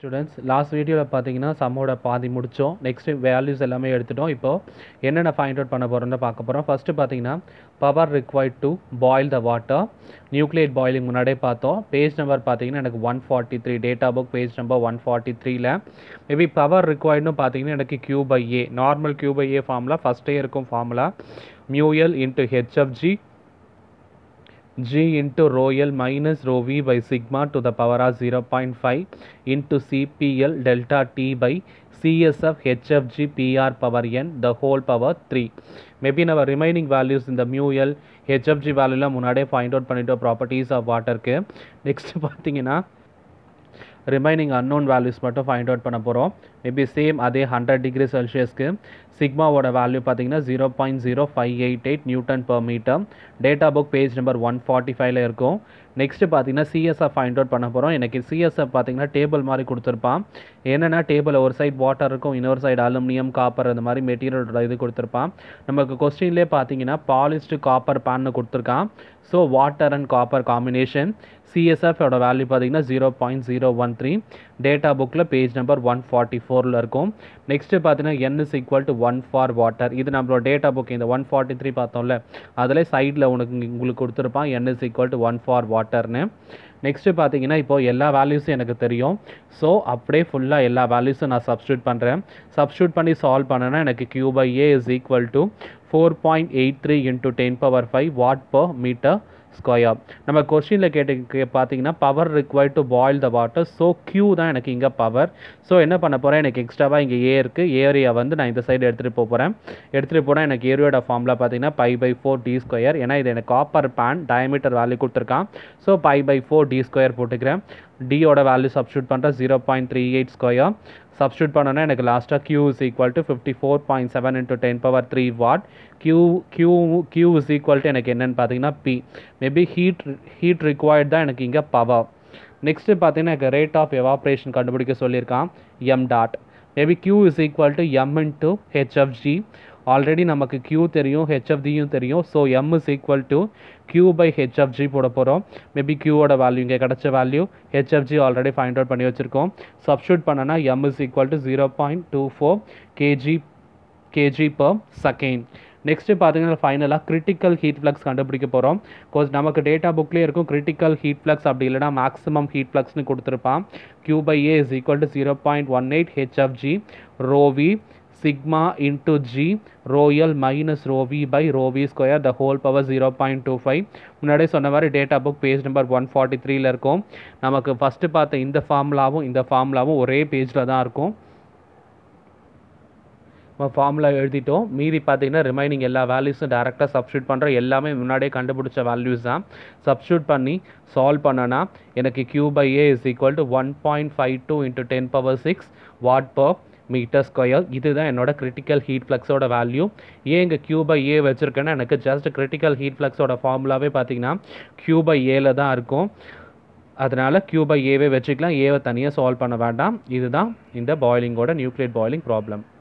students last வீடியோவில் பார்த்தீங்கன்னா சம்மோட பாதி முடித்தோம் நெக்ஸ்ட் வேல்யூஸ் எல்லாமே எடுத்துட்டோம் இப்போது என்னென்ன ஃபைண்ட் அவுட் பண்ண போகிறோம்னு பார்க்க போகிறோம் ஃபஸ்ட்டு பார்த்தீங்கன்னா power required to boil the water nucleate boiling முன்னாடியே பார்த்தோம் பேஜ் நம்பர் பார்த்தீங்கன்னா எனக்கு one forty three data book page number one forty த்ரீல மேபி பவர் ரிக்வயர்ட்னு பார்த்தீங்கன்னா எனக்கு Q by A normal Q by A formula ஃபஸ்ட்டே இருக்கும் ஃபார்முலா மியூஎல் இன்ட்டு ஹெச்எஃப்ஜி g into rho L minus rho V by sigma to the power of 0.5 into CPL delta T by CSF HFG PR power n the whole power 3 maybe our remaining values in the mu L HFG value முன்னாடியே find out பண்ணிட்டோம் properties of waterக்கு next பார்த்தீங்கன்னா remaining unknown values மட்டும் find out பண்ண போகிறோம் maybe same அதே hundred degree செல்சியஸ்க்கு சிக்மாவோட வேல்யூ பார்த்தீங்கன்னா zero point zero five eight eight newton per metre data book page number one forty ஃபைவ்ல இருக்கும் நெக்ஸ்ட்டு பார்த்தீங்கன்னா சிஎஸ்எஃப் ஃபைண்ட் அவுட் பண்ண போகிறோம் எனக்கு சிஎஸ்எஃப் பார்த்தீங்கன்னா டேபிள் மாதிரி கொடுத்துருப்பான் என்னென்னா டேபிள் ஒரு சைடு வாட்டர் இருக்கும் இன்னொரு சைடு அலுமினியம் காப்பர் அந்த மாதிரி மெட்டீரியலோட இது கொடுத்துருப்பான் நமக்கு கொஸ்டின்லேயே பார்த்தீங்கன்னா பாலிஸ்டு காப்பர் பேன்னு கொடுத்துருக்கான் so water and copper combination சிஎஸ்எஃபோட வேல்யூ பார்த்தீங்கன்னா zero point zero one three data book page number one forty ஃபோரில் இருக்கும் நெக்ஸ்ட்டு பார்த்தீங்கன்னா n is equal to one for water இது நம்மளோட டேட்டா புக் இந்த ஒன் ஃபார்ட்டி த்ரீ பார்த்தோம்ல அதில் சைடில் உனக்கு உங்களுக்கு கொடுத்துருப்பான் n is equal to one for வாட்டர்னு நெக்ஸ்ட்டு பார்த்தீங்கன்னா இப்போ எல்லா வேல்யூஸும் எனக்கு தெரியும் ஸோ அப்படியே ஃபுல்லாக எல்லா வேல்யூஸும் நான் சப்ஸ்டியூட் பண்ணுறேன் சப்ஸ்டியூட் பண்ணி சால்வ் பண்ணேன்னா எனக்கு Q by A is equal to four point eight three into ten power five watt per metre square நம்ம கொஸ்டினில் கேட்டு பார்த்தீங்கன்னா power required to boil the water so Q தான் எனக்கு இங்கே பவர் ஸோ என்ன பண்ண போகிறேன் எனக்கு எக்ஸ்ட்ராவாக இங்கே ஏ இருக்குது ஏரியா வந்து நான் இந்த சைடு எடுத்துகிட்டு போக போகிறேன் எடுத்துகிட்டு போனால் எனக்கு ஏரியோட ஃபார்மில் பார்த்தீங்கன்னா pi by four d square ஏன்னா இது எனக்கு காப்பர் பேன் டயமீட்டர் வேல்யூ கொடுத்துருக்கான் so pi by four d square போட்டுக்கிறேன் டியோட வேல்யூ சப்ஸ்டியூட் பண்ணுறேன் zero point three eight square substitute பண்ணோன்னா எனக்கு லாஸ்ட்டாக Q is equal to fifty four point seven into ten power three watt Q Q Q is equal to எனக்கு என்னென்னு பார்த்தீங்கன்னா P maybe heat heat required தான் எனக்கு இங்கே பவர் நெக்ஸ்ட்டு பார்த்தீங்கன்னா எனக்கு ரேட் ஆஃப் எவாப்ரேஷன் கண்டுபிடிக்க சொல்லியிருக்கான் M dot maybe Q is equal to M into ஹெச்எஃப்ஜி ஆல்ரெடி நமக்கு கியூ தெரியும் ஹெச்எஃப்டியும் தெரியும் so M is equal to Q by ஹெச்எஃப்ஜி போட போகிறோம் மேபி கியூவோட வேல்யூ இங்கே கிடச்ச வேல்யூ ஹெச்எஃப்ஜி ஆல்ரெடி ஃபைண்ட் அவுட் பண்ணி வச்சுருக்கோம் சப்ஸ்டியூட் பண்ணனா M is equal to zero point two four kg kg per second next பார்த்தீங்கன்னா ஃபைனலாக கிரிட்டிக்கல் ஹீட் ஃப்ளக்ஸ் கண்டுபிடிக்க போகிறோம் கோஸ் நமக்கு டேட்டா புக்லேயே இருக்கும் கிரிட்டிக்கல் ஹீட் ஃப்ளக்ஸ் அப்படி இல்லைனா மேக்ஸிமம் ஹீட் ஃப்ளக்ஸ்னு கொடுத்துருப்பான் Q by A is equal to zero point one eight ஹெச்எஃப்ஜி rho v sigma into g rho l minus rho v by rho v square the whole power 0.25 முன்னாடியே சொன்ன மாதிரி data book page number one forty த்ரீல இருக்கும் நமக்கு first பார்த்த இந்த ஃபார்முலாவும் இந்த ஃபார்முலாவும் ஒரே பேஜில் தான் இருக்கும் நம்ம ஃபார்முலா எழுதிட்டோம் மீதி பார்த்தீங்கன்னா ரிமைனிங் எல்லா வேல்யூஸும் டேரெக்டாக சப்ஸ்டியூட் பண்ணுற எல்லாமே முன்னாடியே கண்டுபிடிச்ச வேல்யூஸ் தான் சப்ஸ்டியூட் பண்ணி சால்வ் பண்ணனா எனக்கு Q by A is equal to one point five two into ten power six watt per metre square இதுதான் என்னோட கிரிட்டிக்கல் ஹீட் ஃப்ளக்ஸோட வேல்யூ ஏன் இங்கே கியூ பை ஏ வச்சுருக்கேன்னா எனக்கு ஜஸ்ட் கிரிட்டிக்கல் ஹீட் ஃப்ளக்ஸோட ஃபார்முலாவே பார்த்தீங்கன்னா கியூ பை ஏல தான் இருக்கும் அதனால் கியூ பை ஏவே வச்சுக்கலாம் ஏவை தனியாக சால்வ் பண்ண வேண்டாம் இதுதான் இந்த பாயிலிங்கோட நியூக்ளியேட் பாயிலிங் ப்ராப்ளம்